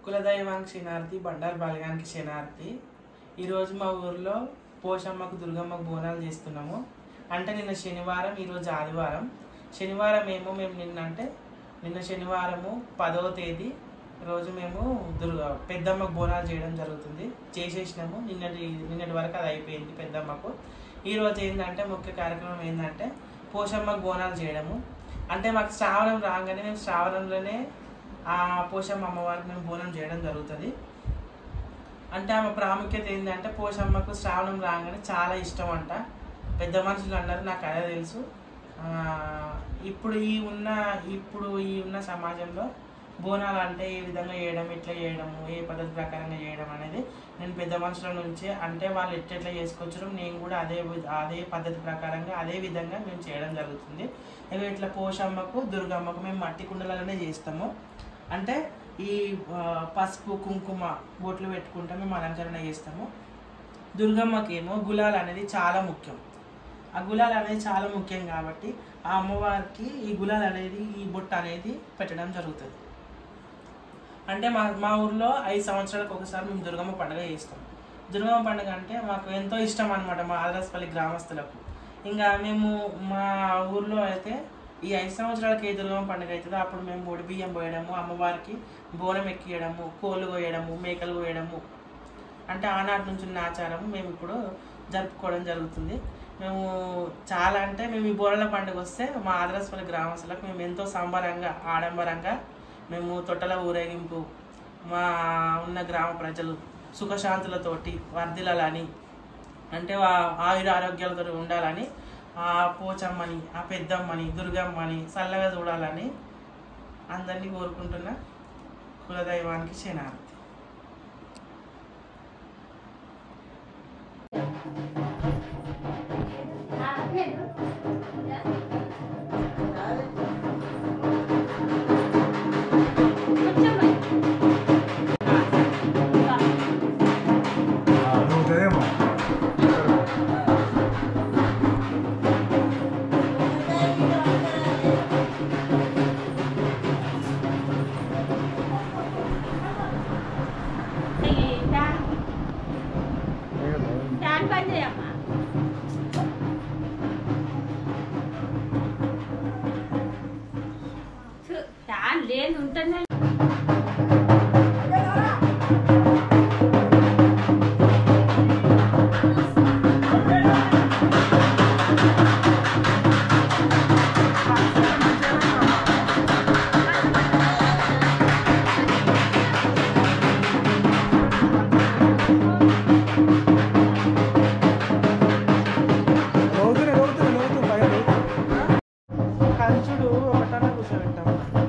కులదైవానికి శనార్థి బండారు బాలగానికి శనార్థి ఈరోజు మా ఊర్లో పోషమ్మకు దుర్గమ్మకు బోనాలు చేస్తున్నాము అంటే నిన్న శనివారం ఈరోజు ఆదివారం శనివారం ఏమో మేము నిన్న అంటే నిన్న శనివారము పదవ తేదీ రోజు మేము దుర్గ పెద్దమ్మకు బోనాలు చేయడం జరుగుతుంది చేసేసినాము నిన్నటి నిన్నటి వరకు అది అయిపోయింది పెద్దమ్మకు ఈ రోజు ఏంటంటే ముఖ్య కార్యక్రమం ఏంటంటే పోషమ్మకు బోనాలు చేయడము అంటే మాకు శ్రావణం రాగానే మేము శ్రావణంలోనే ఆ పోషమ్మ అమ్మవారికి మేము బోనం చేయడం జరుగుతుంది అంటే ఆమె ప్రాముఖ్యత ఏంటంటే పోషమ్మకు శ్రావణం రాగానే చాలా ఇష్టం అంట పెద్ద మనుషులు అన్నారు నాకు అదే తెలుసు ఆ, ఇప్పుడు ఈ ఉన్న ఇప్పుడు ఈ ఉన్న సమాజంలో బోనాలు అంటే ఏ విధంగా చేయడం ఎట్లా చేయడము ఏ పద్ధతి ప్రకారంగా చేయడం అనేది నేను పెద్ద మనుషుల నుంచి అంటే వాళ్ళు ఎట్లెట్లా చేసుకోవచ్చు నేను కూడా అదే వి- అదే పద్ధతి ప్రకారంగా అదే విధంగా మేము చేయడం జరుగుతుంది ఇక ఇట్లా పోషమ్మకు దుర్గమ్మకు మేము మట్టి కుండలలోనే చేస్తాము అంటే ఈ ఆ, పసుపు కుంకుమ బొట్లు పెట్టుకుంటా మేము అలంకరణ చేస్తాము దుర్గమ్మకేమో గులాల్ అనేది చాలా ముఖ్యం ఆ గులాల్ అనేది చాలా ముఖ్యం కాబట్టి ఆ అమ్మవారికి ఈ గులాల్ అనేది ఈ బొట్ట అనేది పెట్టడం జరుగుతుంది అంటే మా మా ఊర్లో ఐదు సంవత్సరాలకు ఒకసారి మేము దుర్గమ్మ పండుగ చేస్తాం దుర్గమ్మ పండుగ అంటే మాకు ఎంతో ఇష్టం అనమాట మా ఆదరాస్పల్లి గ్రామస్తులకు ఇంకా మేము మా ఊర్లో అయితే ఈ ఐదు సంవత్సరాలకి ఏ దుర్గమ్మ పండుగ అవుతుందో అప్పుడు మేము ఒడి బియ్యం పోయడము అమ్మవారికి బోనం ఎక్కియడము కోళ్ళు కోయడము మేకలు కోయడము అంటే ఆనాటి నుంచి ఉన్న ఆచారం మేము ఇప్పుడు జరుపుకోవడం జరుగుతుంది మేము చాలా అంటే మేము ఈ బోనాల పండుగ వస్తే మా ఆదరాస్పల్లి గ్రామస్తులకు మేము ఎంతో సంబరంగా ఆడంబరంగా మేము తొట్టల ఊరేగింపు మా ఉన్న గ్రామ ప్రజలు సుఖశాంతులతోటి వర్ధిల్లాలని అంటే వా- ఆయుర ఆరోగ్యాలతో ఉండాలని ఆ పోచమ్మని ఆ పెద్దమ్మని దుర్గమ్మని చల్లగా చూడాలని అందరినీ కోరుకుంటున్న కులదైవానికి శనార్థి No tenemos. ఫ్యాన్ పని చేయమ్మా ఫ్యాన్ లేదు ఉంటుంది నవ్వుతున్నాయి నవ్వుతున్నాయి నవ్వుతున్నాయి పైన నవ్వుతున్నాయి. కంచుడు ఒకటన్నా కూర్చోబెట్టాము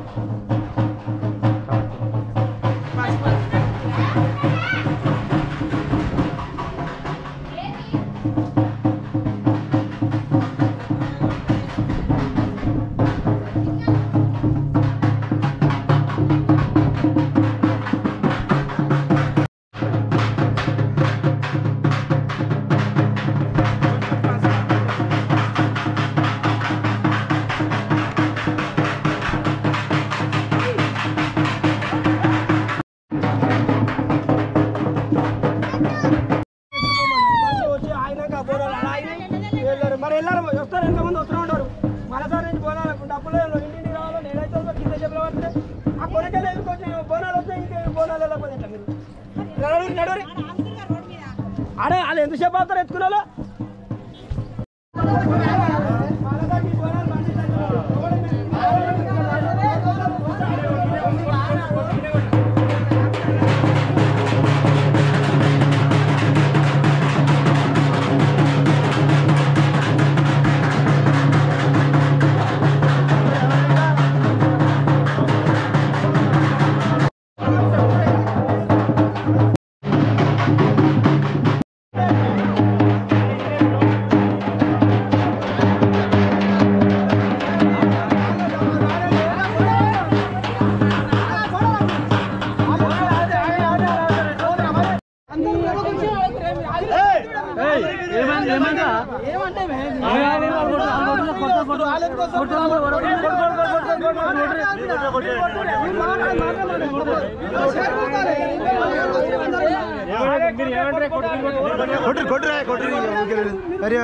బస్సు వచ్చి ఆయనక బోనాలు అలా ఆయన వెళ్ళారు మరి వెళ్ళారు వస్తారు ఎంతమంది వస్తూ ఉంటారు మరోసారి నుంచి బోనాలు డబ్బులు ఇంటింటి రావాలి నేనైతే ఒక కింద చెప్పిన పడితే ఆ కొనకెళ్ళి ఎదుర్కొచ్చి బోనాలు వస్తే ఇంకే బోనాలు వెళ్ళకపోతే ఎట్లా మీరు నడవరి నడవరి ఆడే వాళ్ళు ఎంతసేపు అవుతారు ఎత్తుకునే వాళ్ళు? మనదాకి బోనాలు కొట్టు కొట్టురా కొట్టు అరే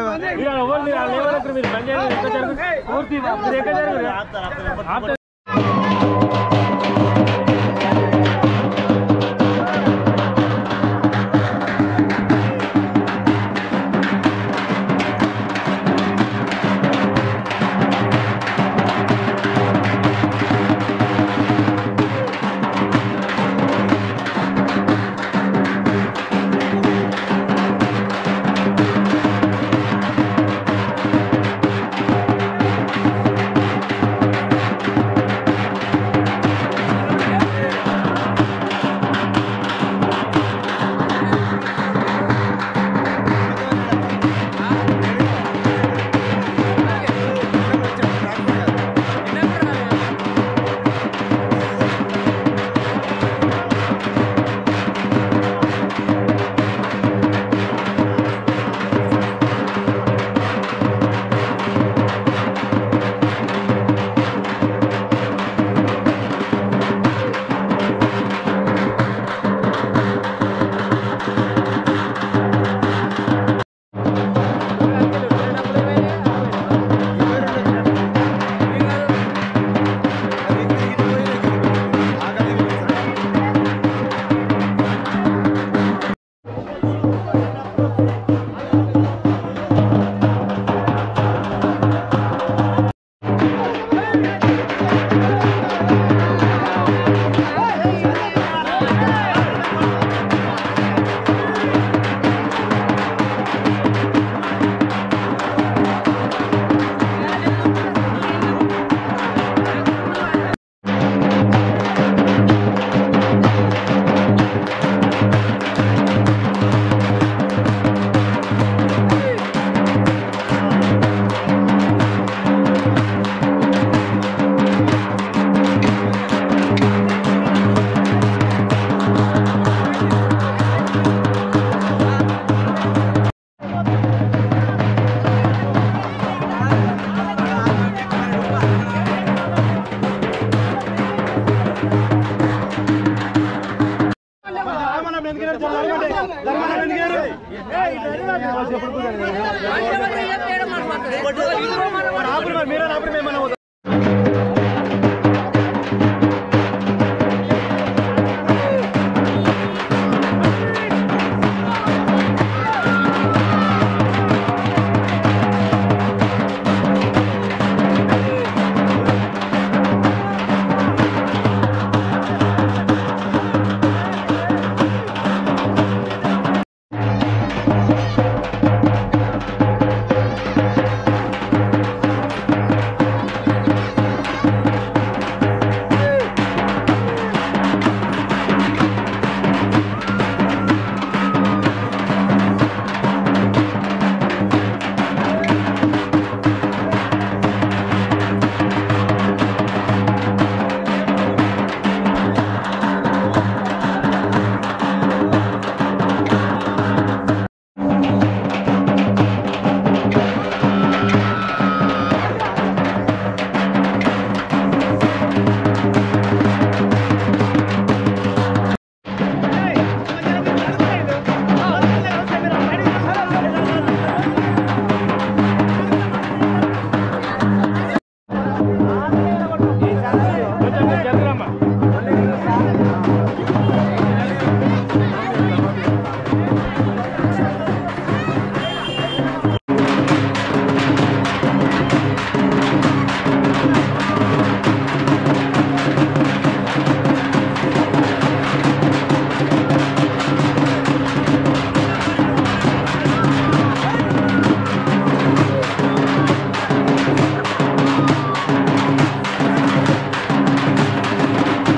ఆ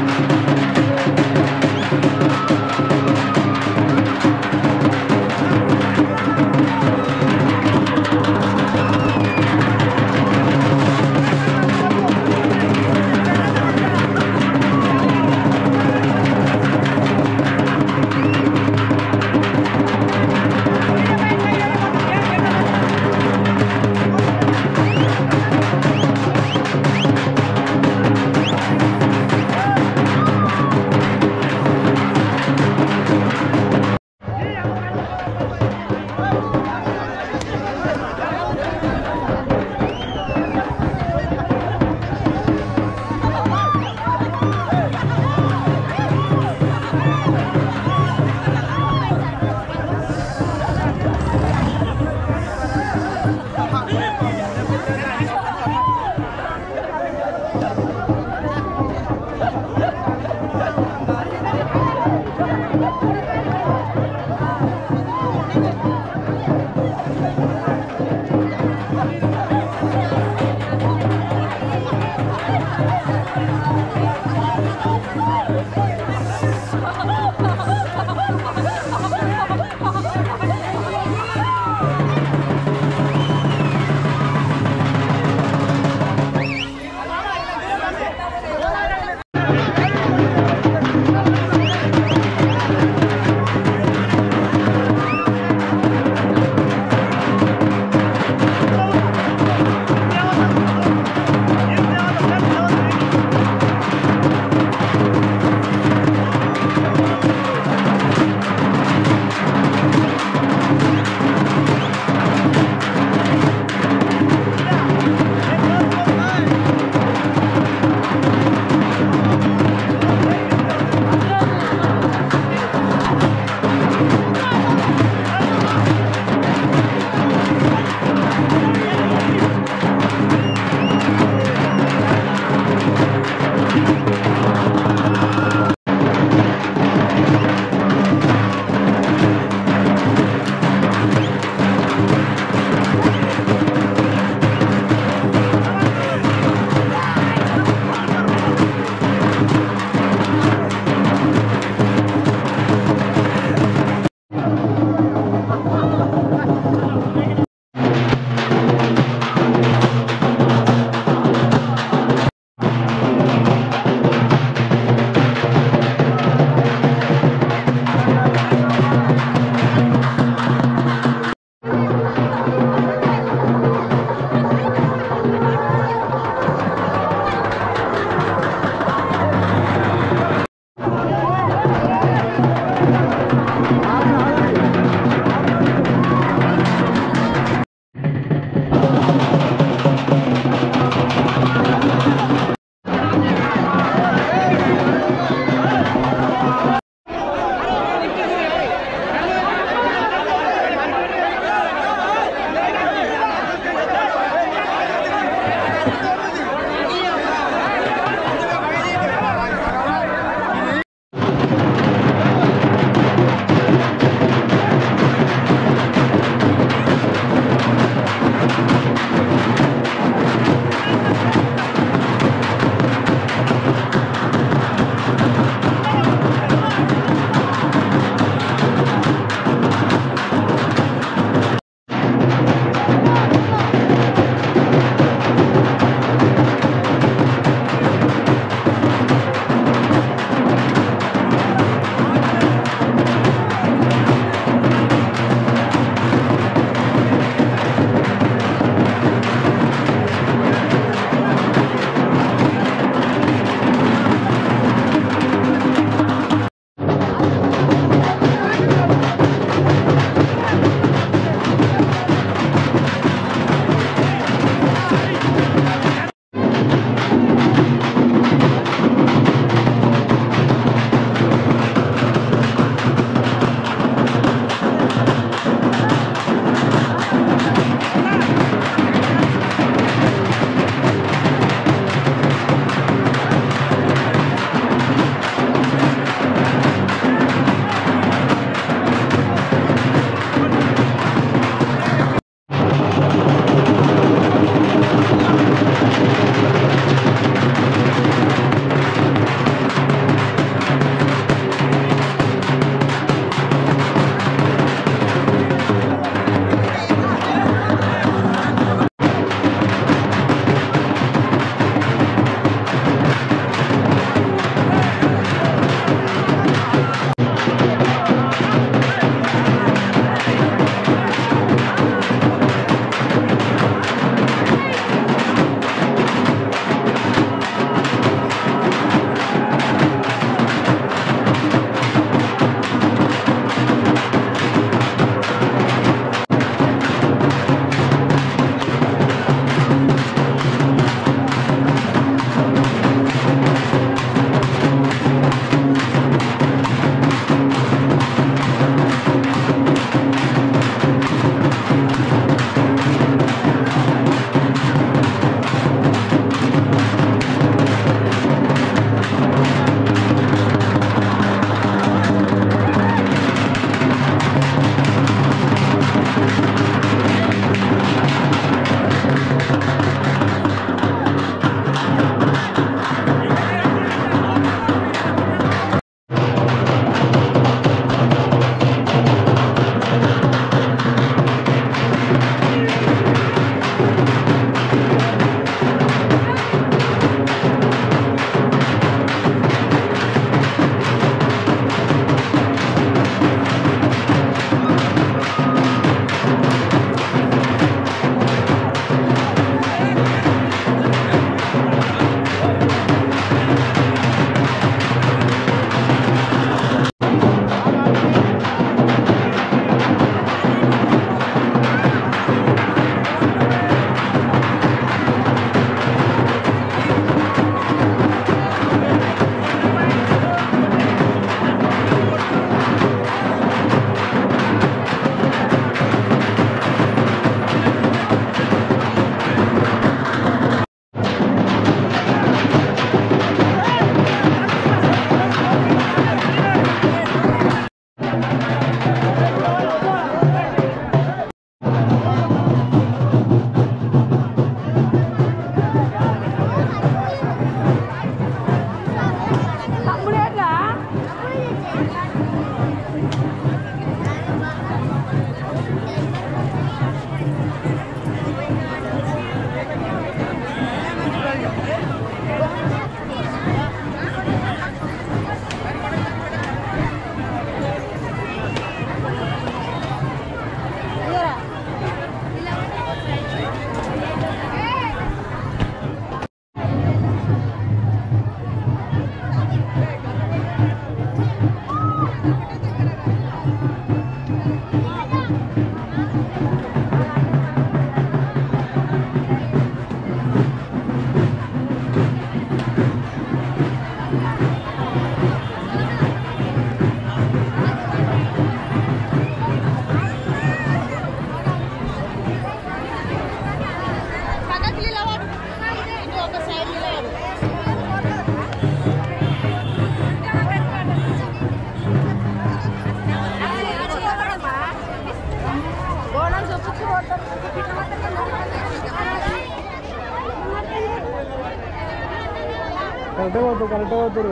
కరెక్టే పోతుంది కరెక్టే పోతురు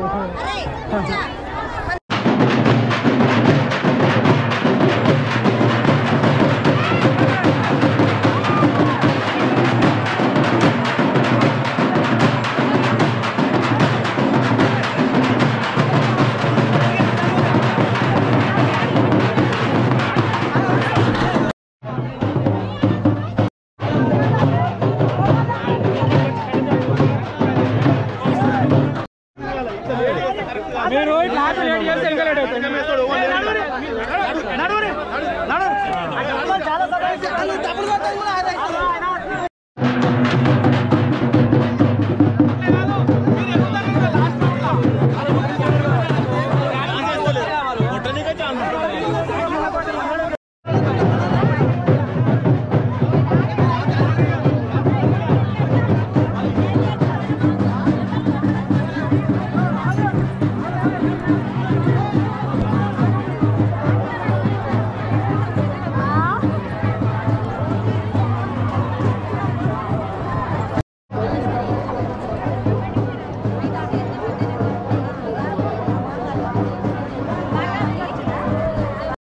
మీరు ట్రాఫిక్ లేట్ చేస్తే ఇంకా లేట్ అవుతుంది చాలా